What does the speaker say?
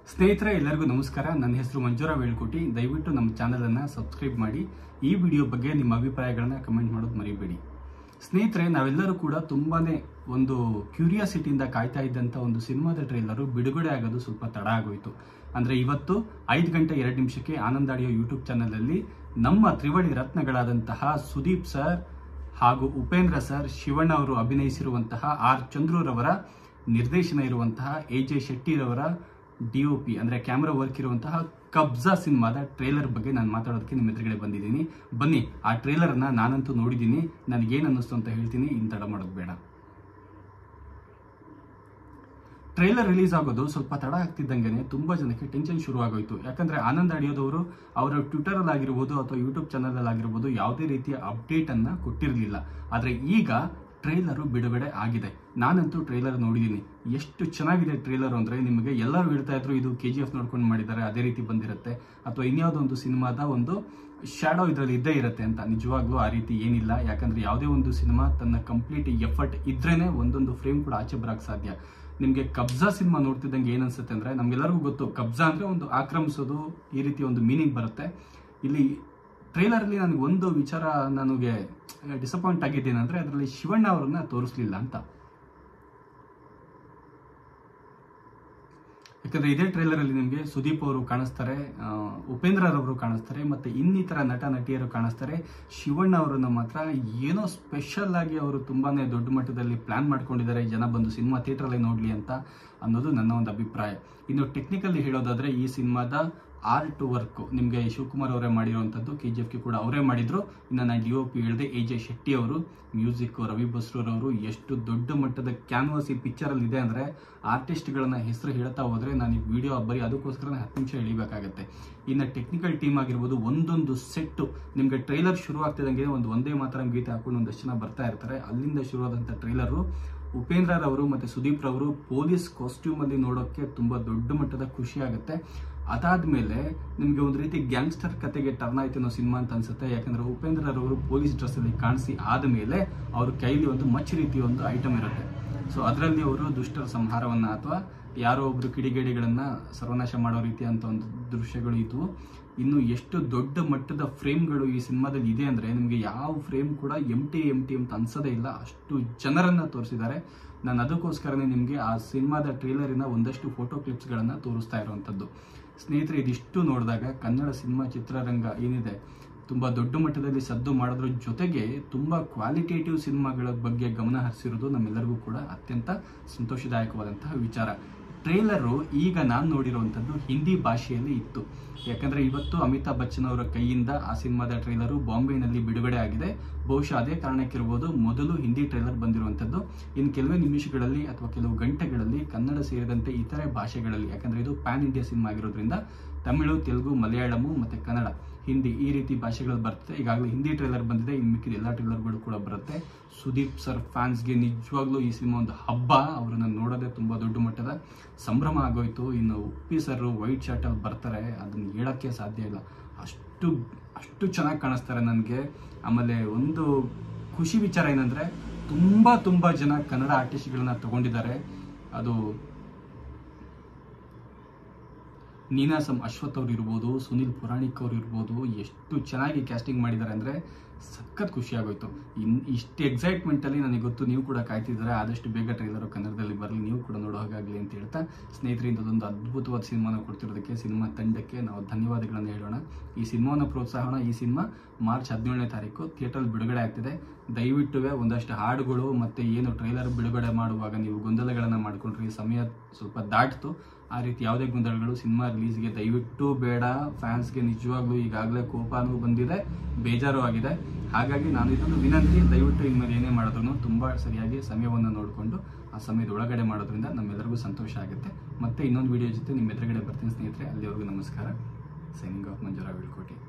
ಸ್ನೇಹಿತರೆ ಎಲ್ಲರಿಗೂ ನಮಸ್ಕಾರ ನನ್ನ ಹೆಸರು ಮಂಜುರಾ ವೇಳ್ಕೋಟಿ ದಯವಿಟ್ಟು ನಮ್ಮ ಚಾನಲನ್ನು ಸಬ್ಸ್ಕ್ರೈಬ್ ಮಾಡಿ ಈ ವಿಡಿಯೋ ಬಗ್ಗೆ ನಿಮ್ಮ ಅಭಿಪ್ರಾಯಗಳನ್ನ ಕಮೆಂಟ್ ಮಾಡೋದು ಮರಿಬೇಡಿ ಸ್ನೇಹಿತರೆ ನಾವೆಲ್ಲರೂ ಕೂಡ ತುಂಬಾನೇ ಒಂದು ಕ್ಯೂರಿಯಾಸಿಟಿಯಿಂದ ಕಾಯ್ತಾ ಇದ್ದಂಥ ಒಂದು ಸಿನಿಮಾದ ಟ್ರೈಲರು ಬಿಡುಗಡೆ ಆಗೋದು ಸ್ವಲ್ಪ ತಡ ಆಗೋಯ್ತು ಅಂದರೆ ಇವತ್ತು ಐದು ಗಂಟೆ ಎರಡು ನಿಮಿಷಕ್ಕೆ ಆನಂದ್ ಆಡಿಯೋ ಯೂಟ್ಯೂಬ್ ಚಾನಲಲ್ಲಿ ನಮ್ಮ ತ್ರಿವಳಿ ರತ್ನಗಳಾದಂತಹ ಸುದೀಪ್ ಸರ್ ಹಾಗೂ ಉಪೇಂದ್ರ ಸರ್ ಶಿವಣ್ಣ ಅವರು ಅಭಿನಯಿಸಿರುವಂತಹ ಆರ್ ಚಂದ್ರೂರವರ ನಿರ್ದೇಶನ ಇರುವಂತಹ ಎ ಜೆ ಶೆಟ್ಟಿರವರ ಡಿ ಒ ಪಿ ಅಂದರೆ ಕ್ಯಾಮ್ರಾ ವರ್ಕ್ ಇರುವಂತಹ ಕಬ್ಜಾ ಸಿನಿಮಾದ ಟ್ರೇಲರ್ ಬಗ್ಗೆ ನಾನು ಮಾತಾಡೋದಕ್ಕೆ ನಿಮ್ಮ ಎದುರುಗಡೆ ಬಂದಿದ್ದೀನಿ ಬನ್ನಿ ಆ ಟ್ರೇಲರ್ನ ನಾನಂತೂ ನೋಡಿದ್ದೀನಿ ನನಗೇನು ಅನ್ನಿಸ್ತು ಅಂತ ಹೇಳ್ತೀನಿ ಇನ್ನು ತಡ ಮಾಡೋದು ಬೇಡ ಟ್ರೈಲರ್ ರಿಲೀಸ್ ಆಗೋದು ಸ್ವಲ್ಪ ತಡ ಆಗ್ತಿದ್ದಂಗೆ ತುಂಬಾ ಜನಕ್ಕೆ ಟೆನ್ಷನ್ ಶುರು ಆಗೋಯ್ತು ಯಾಕಂದ್ರೆ ಆನಂದ್ ಆಡಿಯೋದವರು ಅವರ ಟ್ವಿಟರ್ ಅಲ್ಲಿ ಆಗಿರ್ಬೋದು ಅಥವಾ ಯೂಟ್ಯೂಬ್ ಚಾನಲ್ ಅಲ್ಲಿ ಆಗಿರ್ಬೋದು ಯಾವುದೇ ರೀತಿಯ ಅಪ್ಡೇಟ್ ಅನ್ನ ಕೊಟ್ಟಿರಲಿಲ್ಲ ಆದ್ರೆ ಈಗ ಟ್ರೈಲರು ಬಿಡುಗಡೆ ಆಗಿದೆ ನಾನಂತೂ ಟ್ರೈಲರ್ ನೋಡಿದ್ದೀನಿ ಎಷ್ಟು ಚೆನ್ನಾಗಿದೆ ಟ್ರೈಲರ್ ಅಂದ್ರೆ ನಿಮಗೆ ಎಲ್ಲರೂ ಹೇಳ್ತಾ ಇದ್ರು ಇದು ಕೆ ಜಿ ಎಫ್ ನೋಡ್ಕೊಂಡು ಮಾಡಿದ್ದಾರೆ ಅದೇ ರೀತಿ ಬಂದಿರುತ್ತೆ ಅಥವಾ ಇನ್ಯಾವುದೋ ಒಂದು ಸಿನಿಮಾದ ಒಂದು ಶಾಡೋ ಇದರಲ್ಲಿ ಇದ್ದೇ ಇರುತ್ತೆ ಅಂತ ನಿಜವಾಗ್ಲೂ ಆ ರೀತಿ ಏನಿಲ್ಲ ಯಾಕಂದ್ರೆ ಯಾವುದೇ ಒಂದು ಸಿನಿಮಾ ತನ್ನ ಕಂಪ್ಲೀಟ್ ಎಫರ್ಟ್ ಇದ್ರೇನೆ ಒಂದೊಂದು ಫ್ರೇಮ್ ಕೂಡ ಆಚೆ ಬರಕ್ ಸಾಧ್ಯ ನಿಮಗೆ ಕಬ್ಜಾ ಸಿನಿಮಾ ನೋಡ್ತಿದ್ದಂಗೆ ಏನ್ ಅನ್ಸುತ್ತೆ ಅಂದ್ರೆ ನಮ್ಗೆಲ್ಲರಿಗೂ ಗೊತ್ತು ಕಬ್ಜಾ ಅಂದ್ರೆ ಒಂದು ಆಕ್ರಮಿಸೋದು ಈ ರೀತಿ ಒಂದು ಮೀನಿಂಗ್ ಬರುತ್ತೆ ಇಲ್ಲಿ ಟ್ರೈಲರ್ ಅಲ್ಲಿ ನನಗೆ ಒಂದು ವಿಚಾರ ನನಗೆ ಡಿಸಪಾಯಿಂಟ್ ಆಗಿದ್ದೇನೆ ಅಂದ್ರೆ ಅದರಲ್ಲಿ ಶಿವಣ್ಣ ಅವರನ್ನ ತೋರಿಸ್ಲಿಲ್ಲ ಅಂತ ಯಾಕಂದ್ರೆ ಇದೇ ಟ್ರೈಲರ್ ಅಲ್ಲಿ ನಿಮಗೆ ಸುದೀಪ್ ಅವರು ಕಾಣಿಸ್ತಾರೆ ಆ, ಉಪೇಂದ್ರ ಅವರು ಕಾಣಿಸ್ತಾರೆ ಮತ್ತೆ ಇನ್ನಿತರ ನಟ ನಟಿಯರು ಕಾಣಿಸ್ತಾರೆ ಶಿವಣ್ಣ ಅವರನ್ನ ಮಾತ್ರ ಏನೋ ಸ್ಪೆಷಲ್ ಆಗಿ ಅವರು ತುಂಬಾನೇ ದೊಡ್ಡ ಮಟ್ಟದಲ್ಲಿ ಪ್ಲಾನ್ ಮಾಡ್ಕೊಂಡಿದ್ದಾರೆ ಜನ ಬಂದು ಸಿನಿಮಾ ಥಿಯೇಟರ್ ಅಲ್ಲಿ ನೋಡ್ಲಿ ಅಂತ ಅನ್ನೋದು ನನ್ನ ಒಂದು ಅಭಿಪ್ರಾಯ ಇನ್ನು ಟೆಕ್ನಿಕಲಿ ಹೇಳೋದಾದ್ರೆ ಈ ಸಿನಿಮಾದ ಆರ್ಟ್ ವರ್ಕ್ ನಿಮಗೆ ಶಿವಕುಮಾರ್ ಅವರೇ ಮಾಡಿರುವಂಥದ್ದು ಕೆ ಜಿ ಎಫ್ಗೆ ಕೂಡ ಅವರೇ ಮಾಡಿದ್ರು ಇನ್ನು ನಾನು ಡಿ ಒ ಪಿ ಹೇಳಿದೆ ಎ ಜೆ ಶೆಟ್ಟಿ ಅವರು ಮ್ಯೂಸಿಕ್ ರವಿ ಬಸ್ರೂರ್ ಅವರು ಎಷ್ಟು ದೊಡ್ಡ ಮಟ್ಟದ ಕ್ಯಾನ್ವಾಸ್ ಈ ಪಿಕ್ಚರ್ ಅಲ್ಲಿ ಇದೆ ಅಂದ್ರೆ ಆರ್ಟಿಸ್ಟ್ಗಳನ್ನ ಹೆಸರು ಹೇಳ್ತಾ ಹೋದ್ರೆ ನಾನು ಈ ವಿಡಿಯೋ ಬರೀ ಅದಕ್ಕೋಸ್ಕರ ಹತ್ತು ನಿಮಿಷ ಎಳಿಬೇಕಾಗತ್ತೆ ಇನ್ನು ಟೆಕ್ನಿಕಲ್ ಟೀಮ್ ಆಗಿರ್ಬೋದು ಒಂದೊಂದು ಸೆಟ್ ನಿಮಗೆ ಟ್ರೈಲರ್ ಶುರು ಆಗ್ತಿದಂಗೆ ಒಂದು ಒಂದೇ ಮಾತ್ರ ಗೀತೆ ಹಾಕೊಂಡು ಒಂದಷ್ಟು ಜನ ಬರ್ತಾ ಇರ್ತಾರೆ ಅಲ್ಲಿಂದ ಶುರುವಾದಂಥ ಟ್ರೈಲರು ಉಪೇಂದ್ರ ರವರು ಮತ್ತೆ ಸುದೀಪ್ ರವರು ಪೊಲೀಸ್ ಕಾಸ್ಟ್ಯೂಮ್ ಅಲ್ಲಿ ನೋಡೋಕೆ ತುಂಬಾ ದೊಡ್ಡ ಮಟ್ಟದ ಖುಷಿ ಆಗುತ್ತೆ ಅದಾದ್ಮೇಲೆ ನಿಮ್ಗೆ ಒಂದು ರೀತಿ ಗ್ಯಾಂಗ್ಸ್ಟರ್ ಕತೆಗೆ ಟರ್ನ್ ಆಯ್ತು ಅನ್ನೋ ಸಿನಿಮಾ ಅಂತ ಅನ್ಸುತ್ತೆ ಯಾಕಂದ್ರೆ ಉಪೇಂದ್ರ ರವರು ಪೊಲೀಸ್ ಡ್ರೆಸ್ ಅಲ್ಲಿ ಕಾಣಿಸಿ ಆದ್ಮೇಲೆ ಅವ್ರ ಕೈಲಿ ಒಂದು ಮಚ್ ರೀತಿಯ ಒಂದು ಐಟಮ್ ಇರುತ್ತೆ ಸೊ ಅದರಲ್ಲಿ ಅವರು ದುಷ್ಟರ ಸಂಹಾರವನ್ನ ಅಥವಾ ಯಾರೋ ಒಬ್ರು ಕಿಡಿಗೇಡಿಗಳನ್ನ ಸರ್ವನಾಶ ಮಾಡೋ ರೀತಿ ಅಂತ ಒಂದು ದೃಶ್ಯಗಳು ಇದ್ವು ಇನ್ನು ಎಷ್ಟು ದೊಡ್ಡ ಮಟ್ಟದ ಫ್ರೇಮ್ಗಳು ಈ ಸಿನಿಮಾದಲ್ಲಿ ಇದೆ ಅಂದ್ರೆ ನಿಮಗೆ ಯಾವ ಫ್ರೇಮ್ ಕೂಡ ಎಂ ಟಿ ಎಂ ಟಿ ಅಂತ ಅನ್ಸೋದೇ ಇಲ್ಲ ಅಷ್ಟು ಜನರನ್ನ ತೋರಿಸಿದ್ದಾರೆ ನಾನು ಅದಕ್ಕೋಸ್ಕರನೇ ನಿಮಗೆ ಆ ಸಿನಿಮಾದ ಟ್ರೇಲರಿನ ಒಂದಷ್ಟು ಫೋಟೋ ಕ್ಲಿಪ್ಸ್ಗಳನ್ನ ತೋರಿಸ್ತಾ ಇರುವಂಥದ್ದು ಸ್ನೇಹಿತರೆ ಇದಿಷ್ಟು ನೋಡಿದಾಗ ಕನ್ನಡ ಸಿನಿಮಾ ಚಿತ್ರರಂಗ ಏನಿದೆ ತುಂಬಾ ದೊಡ್ಡ ಮಟ್ಟದಲ್ಲಿ ಸದ್ದು ಮಾಡೋದ್ರ ಜೊತೆಗೆ ತುಂಬಾ ಕ್ವಾಲಿಟೇಟಿವ್ ಸಿನಿಮಾಗಳ ಬಗ್ಗೆ ಗಮನ ಹರಿಸಿರೋದು ನಮ್ಮೆಲ್ಲರಿಗೂ ಕೂಡ ಅತ್ಯಂತ ಸಂತೋಷದಾಯಕವಾದಂತಹ ವಿಚಾರ ಟ್ರೇಲರು ಈಗ ನಾನು ನೋಡಿರುವಂಥದ್ದು ಹಿಂದಿ ಭಾಷೆಯಲ್ಲಿ ಇತ್ತು ಯಾಕಂದ್ರೆ ಇವತ್ತು ಅಮಿತಾಬ್ ಬಚ್ಚನ್ ಅವರ ಕೈಯಿಂದ ಆ ಸಿನಿಮಾದ ಟ್ರೇಲರು ಬಾಂಬೆನಲ್ಲಿ ಬಿಡುಗಡೆ ಆಗಿದೆ ಬಹುಶಃ ಅದೇ ಕಾರಣಕ್ಕಿರ್ಬೋದು ಮೊದಲು ಹಿಂದಿ ಟ್ರೇಲರ್ ಬಂದಿರುವಂಥದ್ದು ಇನ್ನು ಕೆಲವೇ ನಿಮಿಷಗಳಲ್ಲಿ ಅಥವಾ ಕೆಲವು ಗಂಟೆಗಳಲ್ಲಿ ಕನ್ನಡ ಸೇರಿದಂತೆ ಇತರೆ ಭಾಷೆಗಳಲ್ಲಿ ಯಾಕಂದ್ರೆ ಇದು ಪ್ಯಾನ್ ಇಂಡಿಯಾ ಸಿನಿಮಾ ಆಗಿರೋದ್ರಿಂದ ತಮಿಳು ತೆಲುಗು ಮಲಯಾಳಮು ಮತ್ತೆ ಕನ್ನಡ ಹಿಂದಿ ಈ ರೀತಿ ಭಾಷೆಗಳು ಬರುತ್ತೆ ಈಗಾಗಲೇ ಹಿಂದಿ ಟ್ರೇಲರ್ ಬಂದಿದೆ ಇನ್ನು ಮಿಕ್ಕಿದ ಎಲ್ಲ ಟ್ರೇಲರ್ಗಳು ಕೂಡ ಬರುತ್ತೆ ಸುದೀಪ್ ಸರ್ ಫ್ಯಾನ್ಸ್ಗೆ ನಿಜವಾಗ್ಲೂ ಈ ಸಿನಿಮಾ ಒಂದು ಹಬ್ಬ ಅವ್ರನ್ನ ನೋಡೋದೇ ತುಂಬಾ ದೊಡ್ಡ ಮಟ್ಟದ ಸಂಭ್ರಮ ಆಗೋಯ್ತು ಇನ್ನು ಉಪ್ಪಿ ಸರ್ ವೈಟ್ ಶರ್ಟ್ ಅಲ್ಲಿ ಬರ್ತಾರೆ ಅದನ್ನ ಹೇಳಕ್ಕೆ ಸಾಧ್ಯ ಇಲ್ಲ ಅಷ್ಟು ಅಷ್ಟು ಚೆನ್ನಾಗಿ ಕಾಣಿಸ್ತಾರೆ ನನಗೆ ಆಮೇಲೆ ಒಂದು ಖುಷಿ ವಿಚಾರ ಏನಂದ್ರೆ ತುಂಬಾ ತುಂಬಾ ಜನ ಕನ್ನಡ ಆರ್ಟಿಸ್ಟ್ಗಳನ್ನ ತಗೊಂಡಿದ್ದಾರೆ ಅದು ನೀನಾಸಂ ಅಶ್ವಥ್ ಅವ್ರು ಇರ್ಬೋದು ಸುನಿಲ್ ಪುರಾಣಿಕ್ ಅವ್ರು ಇರ್ಬೋದು ಎಷ್ಟು ಚೆನ್ನಾಗಿ ಕ್ಯಾಸ್ಟಿಂಗ್ ಮಾಡಿದ್ದಾರೆ ಅಂದ್ರೆ ಸಖತ್ ಖುಷಿ ಆಗೋಯ್ತು ಇನ್ ಇಷ್ಟು ಎಕ್ಸೈಟ್ಮೆಂಟ್ ಅಲ್ಲಿ ನನಗೆ ಗೊತ್ತು ನೀವು ಕೂಡ ಕಾಯ್ತಿದ್ದಾರೆ ಆದಷ್ಟು ಬೇಗ ಟ್ರೈಲರ್ ಕನ್ನಡದಲ್ಲಿ ಬರಲಿ ನೀವು ಕೂಡ ನೋಡೋ ಹಾಗಾಗಲಿ ಅಂತ ಹೇಳ್ತಾ ಸ್ನೇಹಿತರಿಂದ ಅದೊಂದು ಅದ್ಭುತವಾದ ಸಿನಿಮಾನ ಕೊಡ್ತಿರೋದಕ್ಕೆ ಸಿನಿಮಾ ತಂಡಕ್ಕೆ ನಾವು ಧನ್ಯವಾದಗಳನ್ನು ಹೇಳೋಣ ಈ ಸಿನಿಮಾವನ್ನು ಪ್ರೋತ್ಸಾಹನ ಈ ಸಿನಿಮಾ ಮಾರ್ಚ್ ಹದಿನೇಳನೇ ತಾರೀಕು ಥಿಯೇಟರ್ ಬಿಡುಗಡೆ ಆಗ್ತಿದೆ ದಯವಿಟ್ಟು ಒಂದಷ್ಟು ಹಾಡುಗಳು ಮತ್ತೆ ಏನು ಟ್ರೈಲರ್ ಬಿಡುಗಡೆ ಮಾಡುವಾಗ ನೀವು ಗೊಂದಲಗಳನ್ನು ಮಾಡ್ಕೊಂಡ್ರಿ ಸಮಯ ಸ್ವಲ್ಪ ದಾಟ್ತು ಆ ರೀತಿ ಯಾವುದೇ ಗೊಂದಲಗಳು ಸಿನಿಮಾ ರಿಲೀಸ್ಗೆ ದಯವಿಟ್ಟು ಬೇಡ ಫ್ಯಾನ್ಸ್ಗೆ ನಿಜವಾಗ್ಲೂ ಈಗಾಗಲೇ ಕೋಪನೂ ಬಂದಿದೆ ಬೇಜಾರು ಆಗಿದೆ ಹಾಗಾಗಿ ನಾನು ಇದೊಂದು ವಿನಂತಿ ದಯವಿಟ್ಟು ಇನ್ಮೇಲೆ ಏನೇ ಮಾಡಿದ್ರು ತುಂಬ ಸರಿಯಾಗಿ ಸಮಯವನ್ನು ನೋಡಿಕೊಂಡು ಆ ಸಮಯದ ಒಳಗಡೆ ಮಾಡೋದ್ರಿಂದ ನಮ್ಮೆಲ್ಲರಿಗೂ ಸಂತೋಷ ಆಗುತ್ತೆ ಮತ್ತೆ ಇನ್ನೊಂದು ವಿಡಿಯೋ ಜೊತೆ ನಿಮ್ಮ ಎದುರುಗಡೆ ಬರ್ತೀನಿ ಸ್ನೇಹಿತರೆ ಅಲ್ಲಿವರೆಗೂ ನಮಸ್ಕಾರ ಸೈನಿಂಗ್ ಆಫ್ ಮಂಜುರಾ ಬೀಳ್ಕೋಟಿ